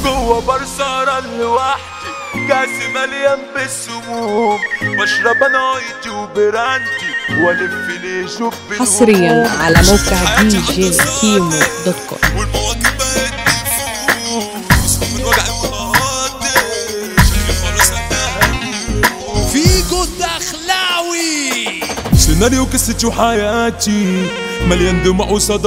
جوه برصارة لوحدي كاسي مليان بالسموم بشرب انا ايتي وبراندي والف لي شوف حصريا على موقع دي جي كيمو دوت كوم والمواكب بقت تفوز من وجع الطهات شكلي خلاص انتهى فيجو الدخلاوي سيناريو قصتي وحياتي مليان دموع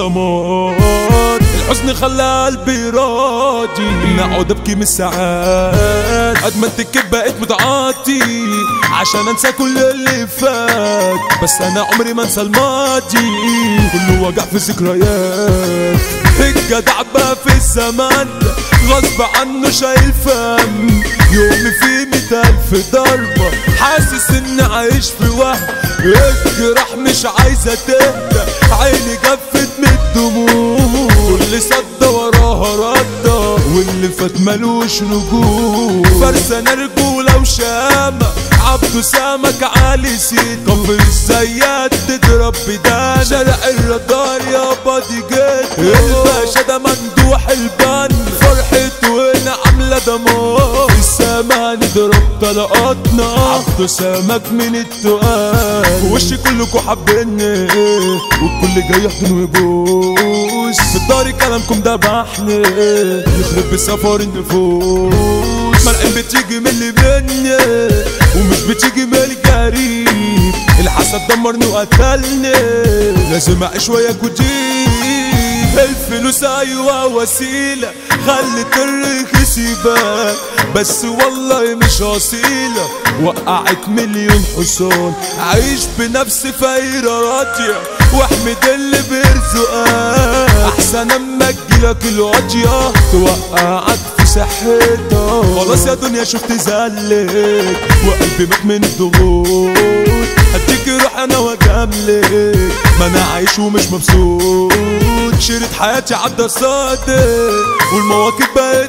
وصدمات الحزن خلى قلبي راضي اني اقعد ابكي من الساعات ادمنت بقيت متعاطي عشان انسى كل اللي فات بس انا عمري ما انسى الماضي كله وجع في ذكريات الجدع بقى في الزمان ده غصب عنه شايل فم يومي فيه مية ألف ضربة حاسس إني عايش في وهم الجراح مش عايزة تهدى عيني جفت من الدموع كل صدى وراها ردة واللي فات ملوش رجوع فرسانة رجولة وشامة عبده سمك عالي سيد كفر الزيات تضرب بدان شارع الرادار يا بادي جيت الباشا ده ممدوح البن فرحته هنا عاملة دمار في السما نضرب طلقاتنا عبده سمك من التقال وشي كلكوا حابيني والكل جاي يحضن ويبوس في الدار كلامكم ده بحني يخرب بسفر النفوس ملعب بتيجي من اللي مني ومش بتيجي من الجريم الحسد دمرني وقتلني لازم اعيش وياك وجيب الفلوس ايوه وسيله خلت الرخيص يبان بس والله مش اصيله وقعت مليون حصان عيش بنفس فايره راضيه واحمد اللي بيرزقك احسن اما تجيلك الواطيه توقعك في صحتك خلاص يا دنيا شفت زلك وقلبي مات من الضغوط هديك روح انا واجاملك ما انا عايش ومش مبسوط شريط حياتي عدى صادق والمواكب بقت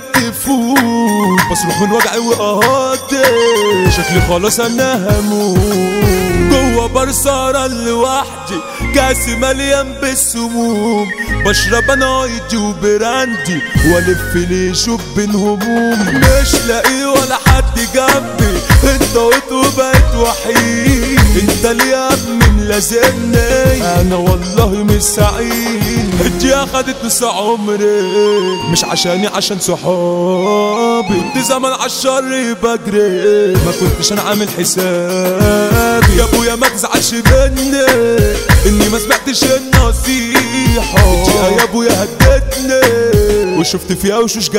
تفوت بصرخ من وجعي وقهاتي شكلي خلاص انا هموت جوه برصارة لوحدي كاسي مليان بالسموم بشرب انا ايدي وبراندي والف لي شوف بين هموم مش لاقي ولا حد جنبي انت قلت وبقيت وحيد انت اللي يا ابني ملازمني انا والله مش سعيد انتي اخدت نص عمري مش عشاني عشان صحابي كنت زمان عالشر بجري ما كنتش انا عامل حسابي يا ابويا ما تزعلش مني اني ما سمعتش النصيحة انتي يا ابويا هدتني وشفت فيها وشوش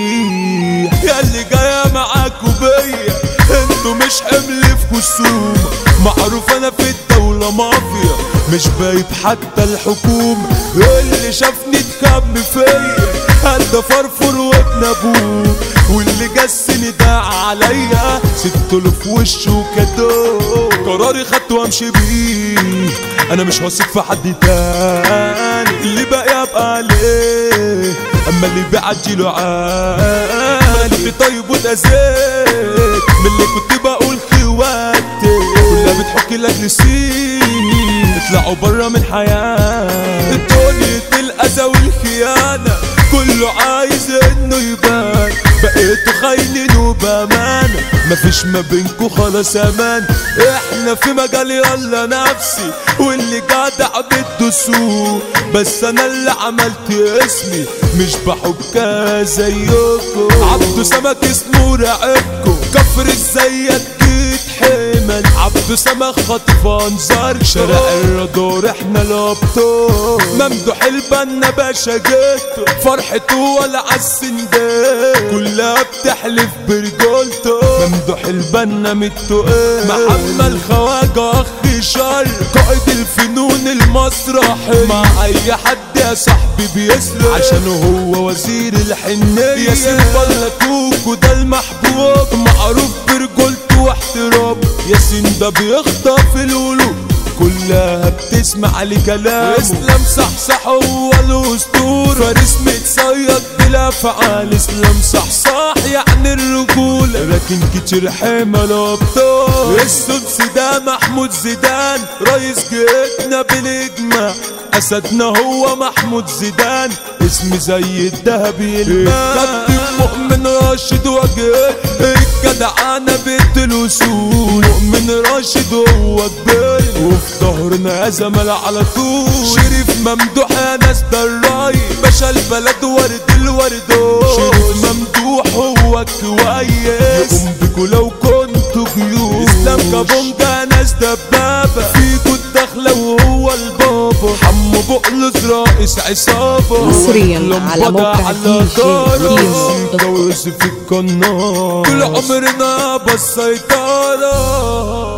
جريح يا اللي جاية معاكوا بيا انتوا مش حمل في كسوم معروف انا في الدولة مافيا مش بايب حتى الحكومة اللي شافني اتكم فيا هدى فرفر وابن ابوه واللي جسني ده عليا سبته في وشه كادو قراري خدته وامشي بيه انا مش هثق في حد تاني اللي بقى يبقى عليه اما اللي بيعدي له عالي كنت طيب واتأذيت من اللي كنت بقول خواتي كلها بتحك لك لسين اطلعوا برا من حياتي الدنيا الاذى والخيانة كله عايز انه يبان بقيتوا خاينين وبامانة مفيش ما بينكوا خلاص امان احنا في مجال يلا نفسي واللي جدع بتدوسوه بس انا اللي عملت اسمي مش بحبكها زيكم عبدو سمك اسمه راقبكم كفر الزيات جيت حمل عبدو سمك خطف انظار شارع الرادار احنا الابطال ممدوح البنا باشا جيته فرحته ولا عالسندال كلها بتحلف برجولته ممدوح البنا متقال محمد خواجه اخ شر قائد الفنون المسرحي مع اي حد يا صاحبي بيسرق عشان هو وزير الحنية ياسين بلكوكو ده المحبوب معروف برجولته واحترامه ياسين ده بيخطف القلوب كلها بتسمع لكلامه اسلام صحصح هو الاسطورة فارس متصيد بلا فعال اسلام صحصح يعني الرجولة لكن كتير حمل ابطال السدس ده محمود زيدان رئيس جيتنا بالاجماع اسدنا هو محمود زيدان اسم زي الدهب يلمع كابتن مؤمن جد الجدعانة بنت الوصول مؤمن راشد هو كبير وفي ظهرنا زمل على طول شريف ممدوح يا ناس ده الراي باشا البلد ورد الوردون شريف ممدوح هو كويس يقوم بيكوا لو كنتوا جيوش اسلام كابونجا ناس دبابة فيكوا الدخلة وهو البابا حمو بقلص رئيس عصابة حصرياً لمبة على موقع على دي جي طارة. كيمو. جوز في القناة طول عمرنا بالسيطرة